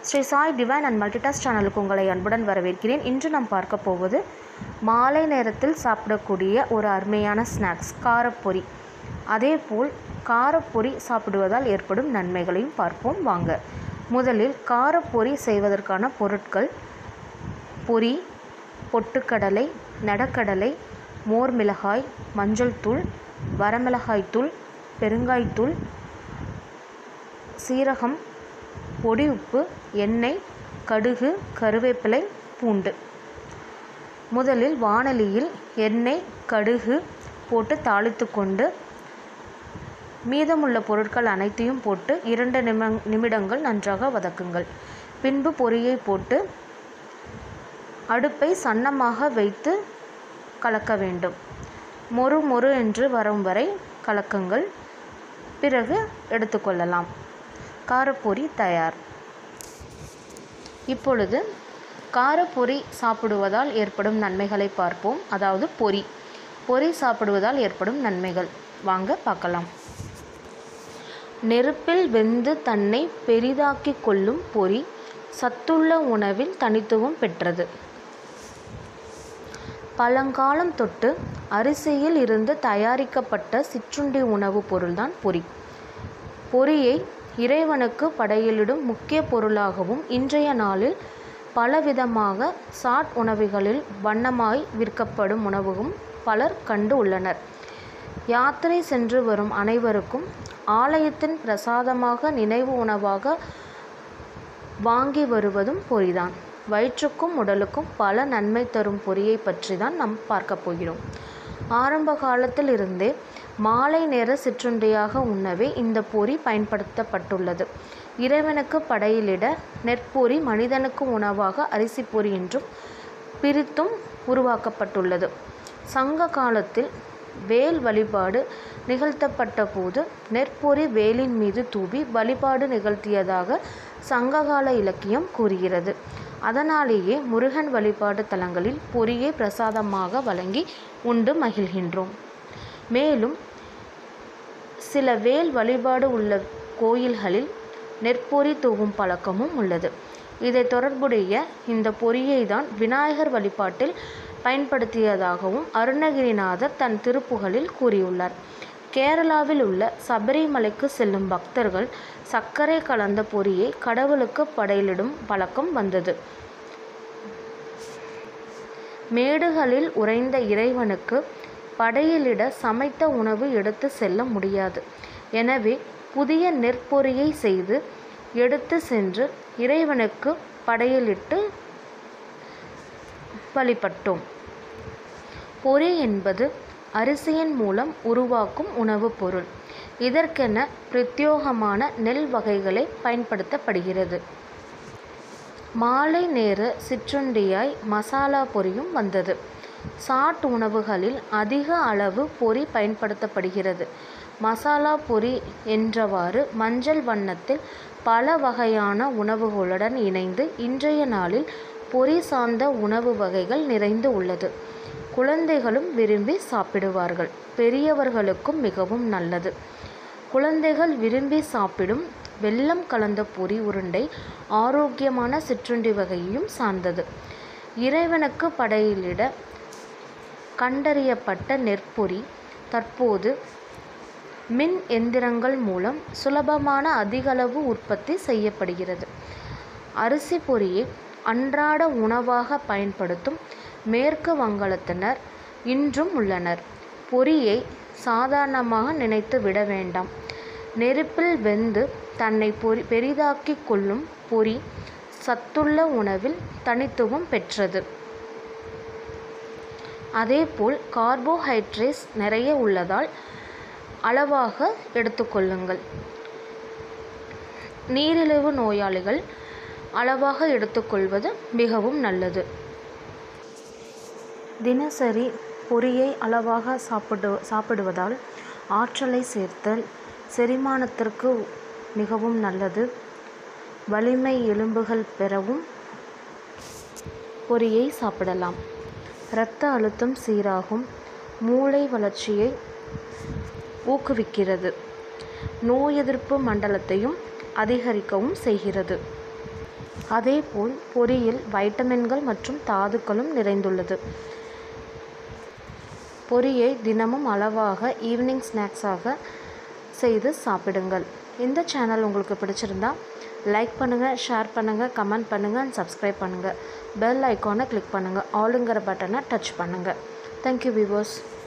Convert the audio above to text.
Sri Sai divine and மல்டிடாஸ் சேனலுக்கு உங்களை அன்புடன் வரவேற்கிறேன் இன்று நாம் பார்க்க போவது மாலை நேரத்தில் சாப்பிடக்கூடிய ஒரு அருமையான ஸ்நாக்ஸ் காரப்பொரி அதேபோல் காரப்பொரி சாப்பிடுவதால் ஏற்படும் நன்மைகளையும் பார்ப்போம் வாங்க முதலில் காரப்பொரி செய்வதற்கான பொருட்கள் பொரி பொட்டுக்கடலை நடக்கடலை மோர் மிளகாய் மஞ்சள் தூள் வரமிளகாய் தூள் பெருங்காய்த்தூள் சீரகம் பொடி உப்பு எண்ணெய் கடுகு கருவேப்பிலை பூண்டு முதலில் வாணலியில் எண்ணெய் கடுகு போட்டு தாளித்து கொண்டு மீதமுள்ள பொருட்கள் அனைத்தையும் போட்டு இரண்டு நிம நிமிடங்கள் நன்றாக வதக்குங்கள் பின்பு பொரியை போட்டு அடுப்பை சன்னமாக வைத்து கலக்க வேண்டும் மொறு மொறு என்று வரும் வரை கலக்குங்கள் பிறகு எடுத்துக்கொள்ளலாம் காரப்பொரி தயார் இப்பொழுது காரப்பொரி சாப்பிடுவதால் ஏற்படும் நன்மைகளை பார்ப்போம் அதாவது பொரி பொரி சாப்பிடுவதால் ஏற்படும் நன்மைகள் வாங்க பார்க்கலாம் நெருப்பில் வெந்து தன்னை பெரிதாக்கிக் கொள்ளும் பொரி சத்துள்ள உணவில் தனித்துவம் பெற்றது பழங்காலம் தொட்டு அரிசியில் இருந்து தயாரிக்கப்பட்ட சிற்றுண்டி உணவுப் பொருள்தான் பொரி பொரியை இறைவனுக்கு படையலிடும் முக்கிய பொருளாகவும் இன்றைய நாளில் பலவிதமாக சாட் உணவுகளில் வண்ணமாய் விற்கப்படும் உணவும் பலர் கண்டு உள்ளனர் யாத்திரை சென்று வரும் அனைவருக்கும் ஆலயத்தின் பிரசாதமாக நினைவு உணவாக வாங்கி வருவதும் பொரிதான் வயிற்றுக்கும் உடலுக்கும் பல நன்மை தரும் பொரியை பற்றி தான் நாம் பார்க்க போகிறோம் ஆரம்ப காலத்தில் இருந்தே மாலை நேர சிற்றுண்டியாக உண்ணவே இந்த பொரி பயன்படுத்தப்பட்டுள்ளது இறைவனுக்கு படையிலிட நெற்பொரி மனிதனுக்கு உணவாக அரிசி பொரி என்றும் பிரித்தும் உருவாக்கப்பட்டுள்ளது சங்க காலத்தில் வேல் வழிபாடு நிகழ்த்தப்பட்ட போது நெற்பொரி வேலின் மீது தூவி வழிபாடு நிகழ்த்தியதாக சங்ககால இலக்கியம் கூறுகிறது அதனாலேயே முருகன் வழிபாடு தலங்களில் பொரியை பிரசாதமாக வழங்கி உண்டு மகிழ்கின்றோம் மேலும் சில வேல் வழிபாடு உள்ள கோயில்களில் நெற்பொரி தூவும் பழக்கமும் உள்ளது இதை தொடர்புடைய இந்த பொரியை தான் விநாயகர் வழிபாட்டில் பயன்படுத்தியதாகவும் அருணகிரிநாதர் தன் திருப்புகளில் கூறியுள்ளார் கேரளாவில் உள்ள சபரிமலைக்கு செல்லும் பக்தர்கள் சர்க்கரை கலந்த பொரியை கடவுளுக்கு படையிலிடும் பழக்கம் வந்தது மேடுகளில் உறைந்த இறைவனுக்கு படையிலிட சமைத்த உணவு எடுத்து செல்ல முடியாது எனவே புதிய நெற்பொரியை செய்து எடுத்து சென்று இறைவனுக்கு படையலிட்டு வழிபட்டோம் பொரி என்பது அரிசியின் மூலம் உருவாக்கும் உணவுப் பொருள் இதற்கென பிரத்யோகமான நெல் வகைகளை பயன்படுத்தப்படுகிறது மாலை நேர சிற்றுண்டியாய் மசாலா பொரியும் வந்தது சாட் உணவுகளில் அதிக அளவு பொரி பயன்படுத்தப்படுகிறது மசாலா பொரி என்றவாறு மஞ்சள் வண்ணத்தில் பல வகையான உணவுகளுடன் இணைந்து இன்றைய நாளில் பொரி சார்ந்த உணவு வகைகள் நிறைந்து உள்ளது குழந்தைகளும் விரும்பி சாப்பிடுவார்கள் பெரியவர்களுக்கும் மிகவும் நல்லது குழந்தைகள் விரும்பி சாப்பிடும் வெல்லம் கலந்த பொரி உருண்டை ஆரோக்கியமான சிற்றுண்டி வகையையும் சார்ந்தது இறைவனுக்கு படையிலிட கண்டறியப்பட்ட நெற்பொரி தற்போது மின் எந்திரங்கள் மூலம் சுலபமான அதிகளவு உற்பத்தி செய்யப்படுகிறது அரிசி பொரியை அன்றாட உணவாக பயன்படுத்தும் மேற்கு வங்காளத்தினர் இன்றும் உள்ளனர் பொரியை சாதாரணமாக நினைத்து விட வேண்டாம் நெருப்பில் வெந்து தன்னை பொரி பெரிதாக்கிக் கொள்ளும் பொரி சத்துள்ள உணவில் தனித்துவம் பெற்றது அதேபோல் கார்போஹைட்ரேட்ஸ் நிறைய உள்ளதால் அளவாக எடுத்துக்கொள்ளுங்கள் நீரிழிவு நோயாளிகள் அளவாக எடுத்துக்கொள்வது மிகவும் நல்லது தினசரி பொரியை அளவாக சாப்பிடு சாப்பிடுவதால் ஆற்றலை சேர்த்தல் செரிமானத்திற்கு மிகவும் நல்லது வலிமை எலும்புகள் பெறவும் பொரியை சாப்பிடலாம் இரத்த அழுத்தம் சீராகும் மூளை வளர்ச்சியை ஊக்குவிக்கிறது நோய் எதிர்ப்பு மண்டலத்தையும் அதிகரிக்கவும் செய்கிறது அதேபோல் பொரியில் வைட்டமின்கள் மற்றும் தாதுக்களும் நிறைந்துள்ளது பொரியை தினமும் அளவாக ஈவினிங் ஸ்நாக்ஸாக செய்து சாப்பிடுங்கள் இந்த சேனல் உங்களுக்கு பிடிச்சிருந்தா லைக் பண்ணுங்கள் ஷேர் பண்ணுங்கள் கமெண்ட் பண்ணுங்கள் அண்ட் சப்ஸ்கிரைப் பண்ணுங்கள் பெல் ஐக்கானை கிளிக் பண்ணுங்கள் ஆளுங்கிற பட்டனை டச் பண்ணுங்கள் தேங்க்யூ வியூவர்ஸ்